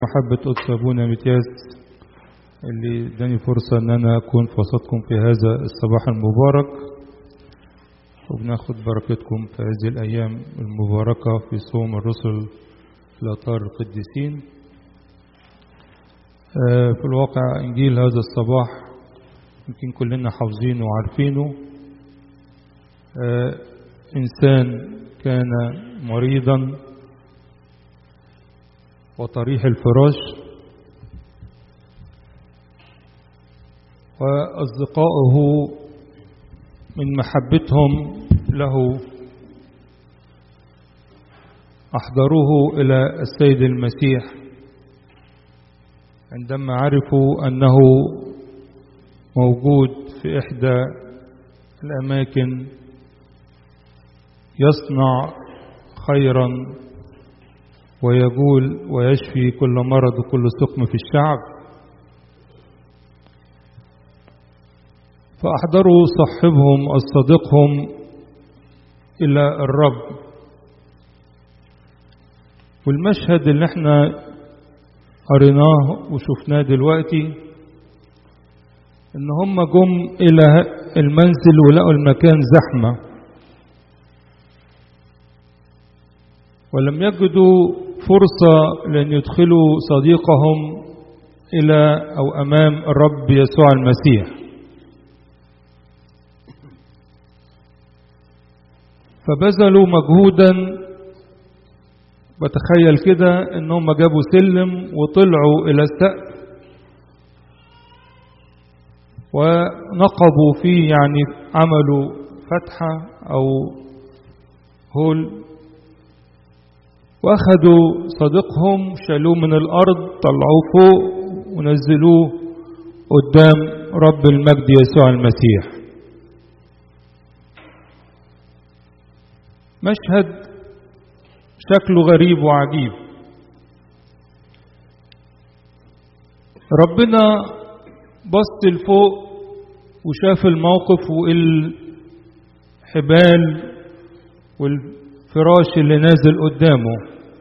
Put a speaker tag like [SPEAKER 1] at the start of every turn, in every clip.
[SPEAKER 1] محبة قدس أبونا متياس اللي اداني فرصة ان انا اكون في وسطكم في هذا الصباح المبارك وبناخد بركتكم في هذه الايام المباركة في صوم الرسل الاطار القديسين في الواقع انجيل هذا الصباح يمكن كلنا حافظينه وعارفينه انسان كان مريضا وطريح الفراش وأصدقائه من محبتهم له أحضروه إلى السيد المسيح عندما عرفوا أنه موجود في إحدى الأماكن يصنع خيرا ويقول ويشفي كل مرض وكل سقم في الشعب فأحضروا صاحبهم أصدقهم إلى الرب والمشهد اللي احنا قريناه وشفناه دلوقتي ان هم جم الى المنزل ولقوا المكان زحمه ولم يجدوا فرصة لأن يدخلوا صديقهم إلى أو أمام الرب يسوع المسيح فبذلوا مجهودا بتخيل كده انهم جابوا سلم وطلعوا الى السقف ونقبوا فيه يعني عملوا فتحة او هول واخدوا صديقهم شالوه من الارض طلعوه فوق ونزلوه قدام رب المجد يسوع المسيح مشهد شكله غريب وعجيب ربنا بص لفوق وشاف الموقف والحبال والفراش اللي نازل قدامه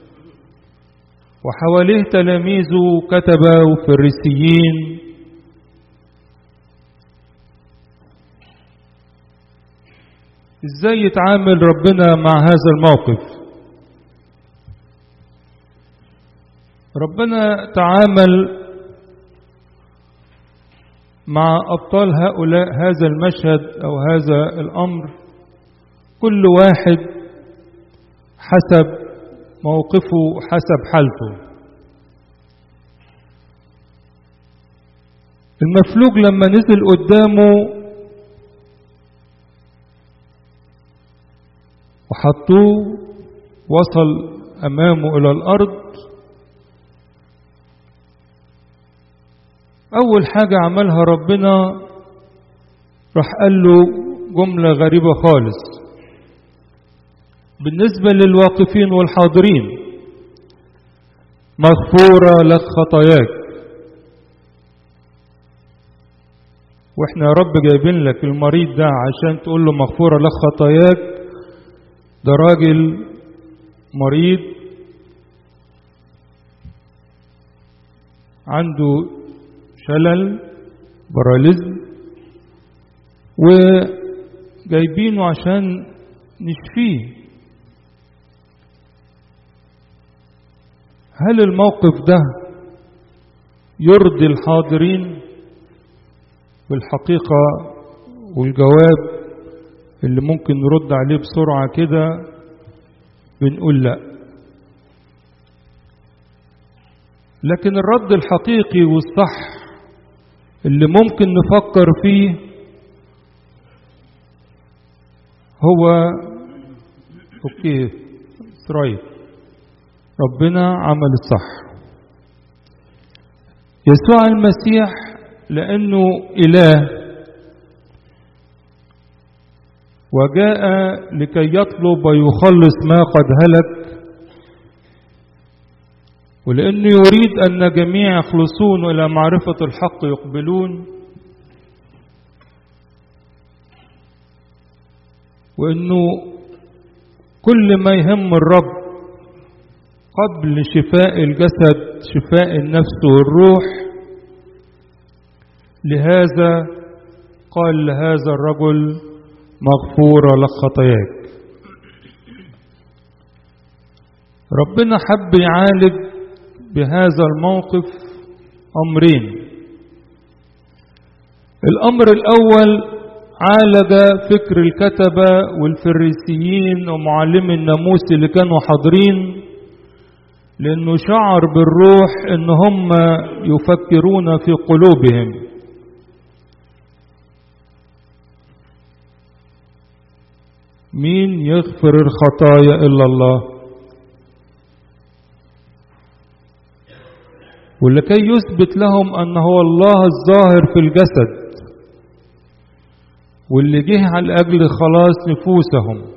[SPEAKER 1] وحواليه تلاميذه كتبة وفريسيين ازاي يتعامل ربنا مع هذا الموقف ربنا تعامل مع أبطال هؤلاء هذا المشهد أو هذا الأمر كل واحد حسب موقفه حسب حالته المفلوج لما نزل قدامه وحطوه وصل أمامه إلى الأرض أول حاجة عملها ربنا راح قال له جملة غريبة خالص بالنسبة للواقفين والحاضرين مغفورة لك خطاياك واحنا يا رب جايبين لك المريض ده عشان تقول له مغفورة لك خطاياك ده راجل مريض عنده شلل باراليزم وجايبينه عشان نشفيه هل الموقف ده يرضي الحاضرين بالحقيقة والجواب اللي ممكن نرد عليه بسرعة كده بنقول لا لكن الرد الحقيقي والصح اللي ممكن نفكر فيه هو اوكي رايت ربنا عمل الصح يسوع المسيح لانه اله وجاء لكي يطلب ويخلص ما قد هلك ولأنه يريد أن جميع يخلصون إلى معرفة الحق يقبلون وأنه كل ما يهم الرب قبل شفاء الجسد شفاء النفس والروح لهذا قال لهذا الرجل مغفورة لك خطاياك ربنا حب يعالج بهذا الموقف أمرين الأمر الأول عالج فكر الكتبة والفريسيين ومعلمي الناموس اللي كانوا حاضرين لأنه شعر بالروح إن هم يفكرون في قلوبهم مين يغفر الخطايا إلا الله ولكي يثبت لهم أن هو الله الظاهر في الجسد واللي جه على أجل خلاص نفوسهم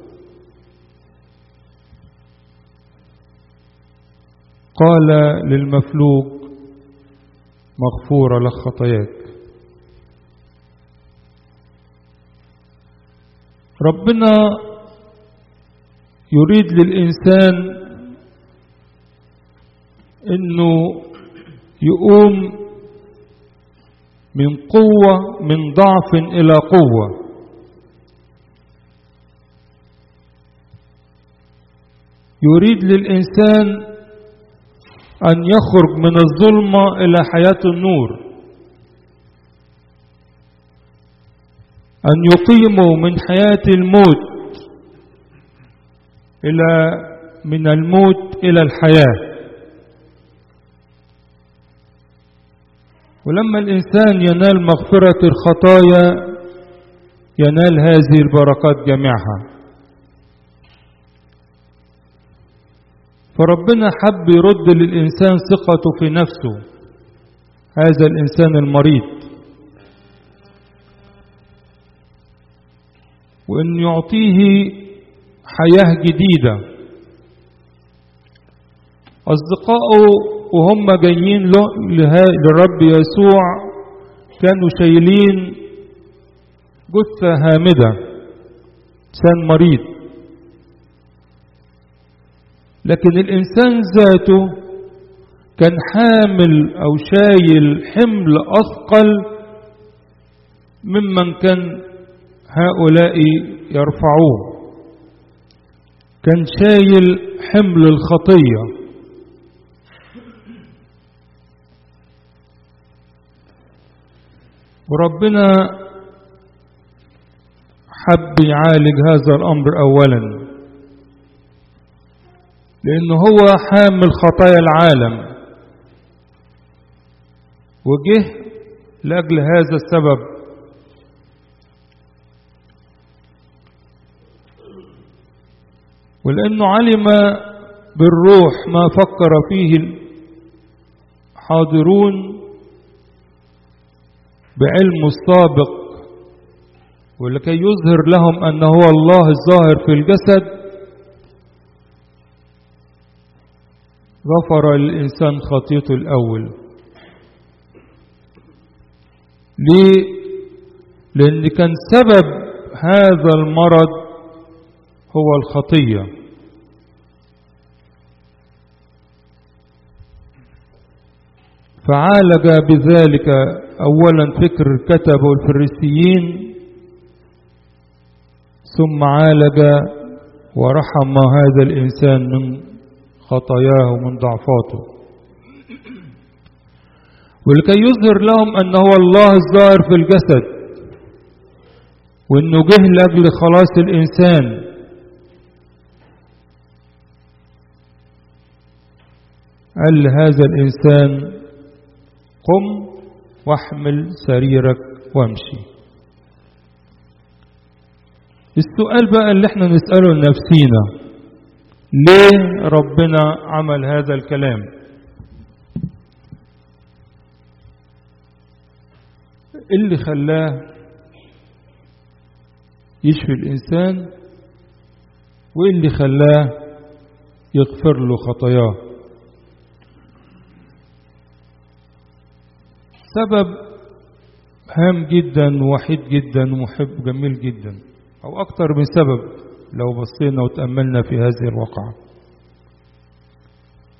[SPEAKER 1] قال للمفلوج مغفورة لك خطاياك ربنا يريد للإنسان انه يقوم من قوة من ضعف إلى قوة يريد للإنسان أن يخرج من الظلمة إلى حياة النور أن يقيموا من حياة الموت إلى من الموت إلى الحياة ولما الإنسان ينال مغفرة الخطايا ينال هذه البركات جميعها فربنا حب يرد للإنسان ثقته في نفسه هذا الإنسان المريض وأن يعطيه حياة جديدة أصدقائه وهم جايين للرب يسوع كانوا شايلين جثة هامدة إنسان مريض لكن الإنسان ذاته كان حامل أو شايل حمل أثقل ممن كان هؤلاء يرفعوه كان شايل حمل الخطيه وربنا حب يعالج هذا الأمر أولا لأنه هو حامل خطايا العالم وجه لأجل هذا السبب ولأنه علم بالروح ما فكر فيه الحاضرون بعلمه السابق ولكي يظهر لهم أنه هو الله الظاهر في الجسد غفر للإنسان خطيته الأول ليه؟ لأن كان سبب هذا المرض هو الخطية فعالج بذلك أولا فكر الكتب والفريسيين ثم عالج ورحم هذا الإنسان من خطاياه ومن ضعفاته ولكي يظهر لهم أنه هو الله الظاهر في الجسد وأنه جه لأجل خلاص الإنسان قال لهذا الإنسان قم واحمل سريرك وامشي السؤال بقى اللي احنا نسأله لنفسينا ليه ربنا عمل هذا الكلام اللي خلاه يشفي الإنسان وإيه اللي خلاه يغفر له خطاياه سبب هام جدا ووحيد جدا ومحب جميل جدا أو أكثر من سبب لو بصينا وتأملنا في هذه الواقعة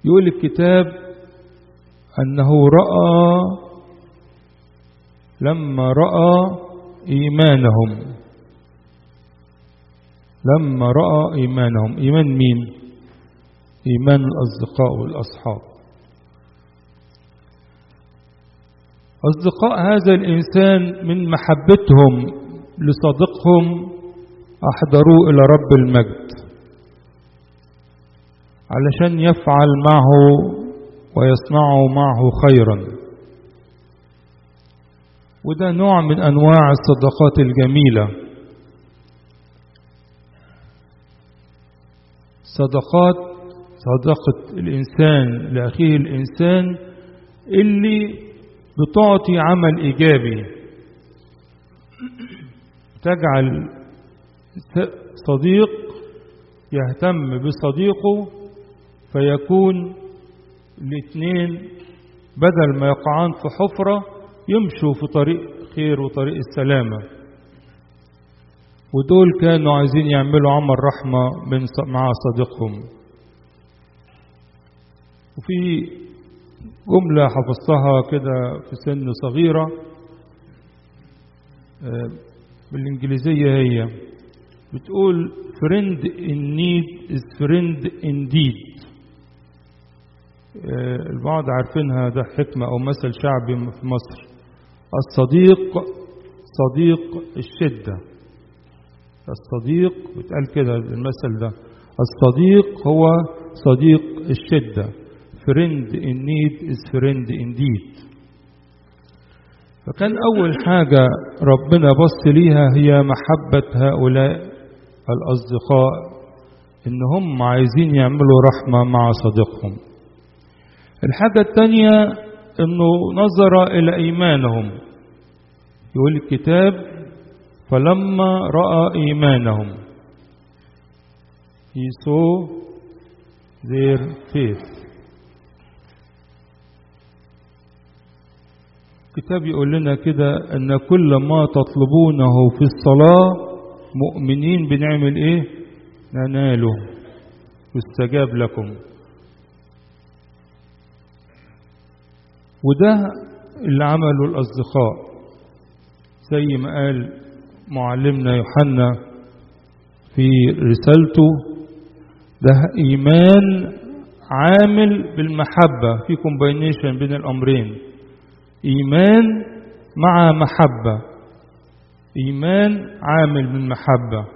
[SPEAKER 1] يقول الكتاب أنه رأى لما رأى إيمانهم لما رأى إيمانهم إيمان مين إيمان الأصدقاء والأصحاب أصدقاء هذا الإنسان من محبتهم لصديقهم أحضروه إلى رب المجد علشان يفعل معه ويصنع معه خيرا وده نوع من أنواع الصدقات الجميلة صدقات صدقة الإنسان لأخيه الإنسان اللي بتعطي عمل إيجابي تجعل صديق يهتم بصديقه فيكون الاثنين بدل ما يقعان في حفرة يمشوا في طريق خير وطريق السلامة ودول كانوا عايزين يعملوا عمل رحمة من مع صديقهم وفي جملة حفظتها كده في سن صغيرة بالإنجليزية هي بتقول friend in need is friend indeed البعض عارفينها ده حكمة أو مثل شعبي في مصر الصديق صديق الشدة الصديق بتقال كده المثل ده الصديق هو صديق الشدة friend in need is friend indeed فكان أول حاجة ربنا بص ليها هي محبة هؤلاء الأصدقاء إن هم عايزين يعملوا رحمة مع صديقهم الحاجة الثانية إنه نظر إلى إيمانهم يقول الكتاب فلما رأى إيمانهم he saw their faith الكتاب يقول لنا كده أن كل ما تطلبونه في الصلاة مؤمنين بنعمل إيه نناله يستجاب لكم وده اللي عمله الأصدقاء زي ما قال معلمنا يوحنا في رسالته ده إيمان عامل بالمحبة في كومباينيشن بين الأمرين إيمان مع محبة إيمان عامل بالمحبة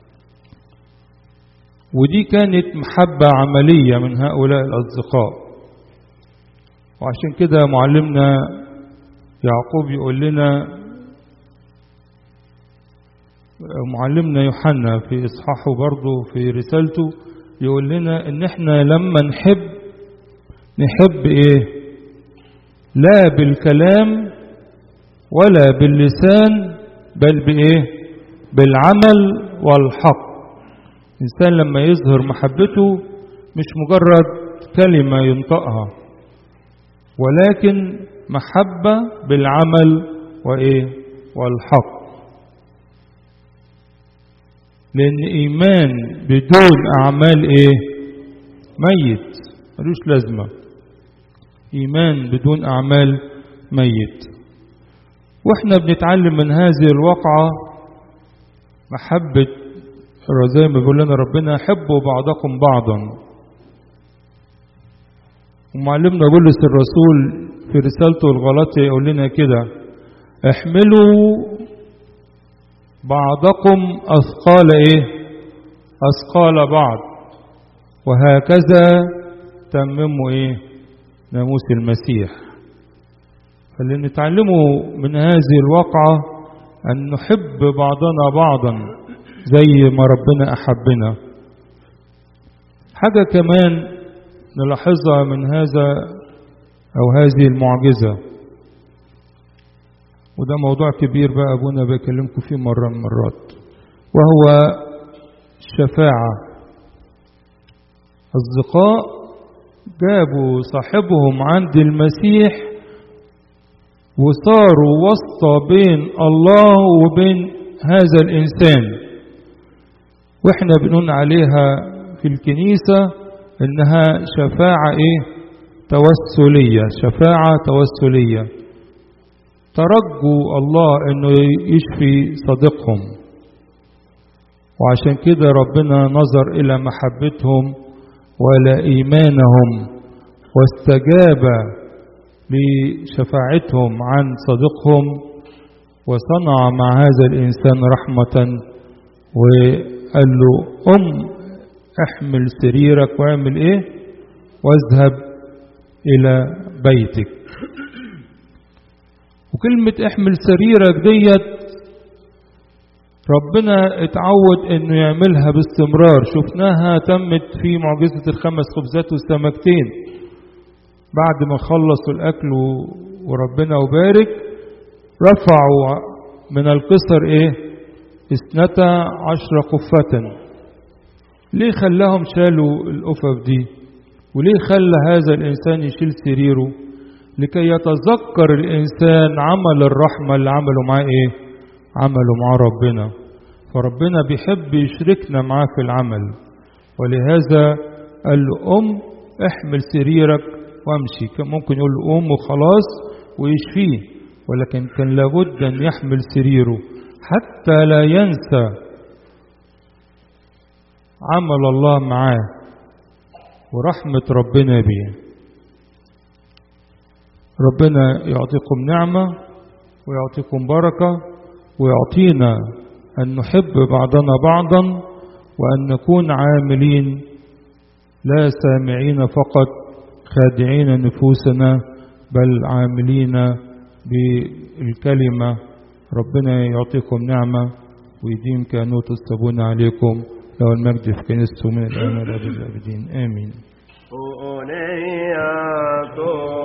[SPEAKER 1] ودي كانت محبة عملية من هؤلاء الأصدقاء وعشان كده معلمنا يعقوب يقول لنا معلمنا يوحنا في إصحاحه برضه في رسالته يقول لنا إن إحنا لما نحب نحب إيه لا بالكلام ولا باللسان بل بإيه بالعمل والحق الإنسان لما يظهر محبته مش مجرد كلمة ينطقها ولكن محبة بالعمل وإيه والحق لأن إيمان بدون أعمال إيه ميت ملوش لازمة إيمان بدون أعمال ميت وإحنا بنتعلم من هذه الواقعة محبة زي ما بيقول لنا ربنا حبوا بعضكم بعضا ومعلمنا بولس الرسول في رسالته الغلطية يقول لنا كده احملوا بعضكم أثقال إيه أثقال بعض وهكذا تمموا إيه ناموس المسيح فاللي نتعلمه من هذه الواقعة أن نحب بعضنا بعضا زي ما ربنا أحبنا حاجة كمان نلاحظها من هذا أو هذه المعجزة وده موضوع كبير بقى أبونا بيكلمكم فيه مرة من مرات وهو الشفاعة أصدقاء جابوا صاحبهم عند المسيح وصاروا وسط بين الله وبين هذا الإنسان وإحنا بنقول عليها في الكنيسة إنها شفاعة إيه توسلية شفاعة توسلية ترجوا الله إنه يشفي صديقهم وعشان كده ربنا نظر إلى محبتهم وإلى إيمانهم واستجاب لشفاعتهم عن صديقهم وصنع مع هذا الإنسان رحمة وقال له أم احمل سريرك واعمل ايه واذهب إلى بيتك وكلمة احمل سريرك ديت ربنا اتعود انه يعملها باستمرار شفناها تمت في معجزة الخمس خبزات والسمكتين بعد ما خلصوا الاكل وربنا وبارك رفعوا من القصر ايه اثنتا عشر قفة ليه خلاهم شالوا القفف دي وليه خلى هذا الانسان يشيل سريره لكي يتذكر الانسان عمل الرحمة اللي عمله معاه ايه عمله مع ربنا فربنا بيحب يشركنا معاه في العمل ولهذا قال له أم احمل سريرك وامشي كان ممكن يقول له أم وخلاص ويشفيه ولكن كان لابد أن يحمل سريره حتى لا ينسى عمل الله معاه ورحمة ربنا بيه ربنا يعطيكم نعمة ويعطيكم بركة ويعطينا أن نحب بعضنا بعضا وأن نكون عاملين لا سامعين فقط خادعين نفوسنا بل عاملين بالكلمة ربنا يعطيكم نعمة ويديم كانوت الصابون عليكم له المجد في كنيسته من الآن والأبد الأبدين آمين
[SPEAKER 2] أغنية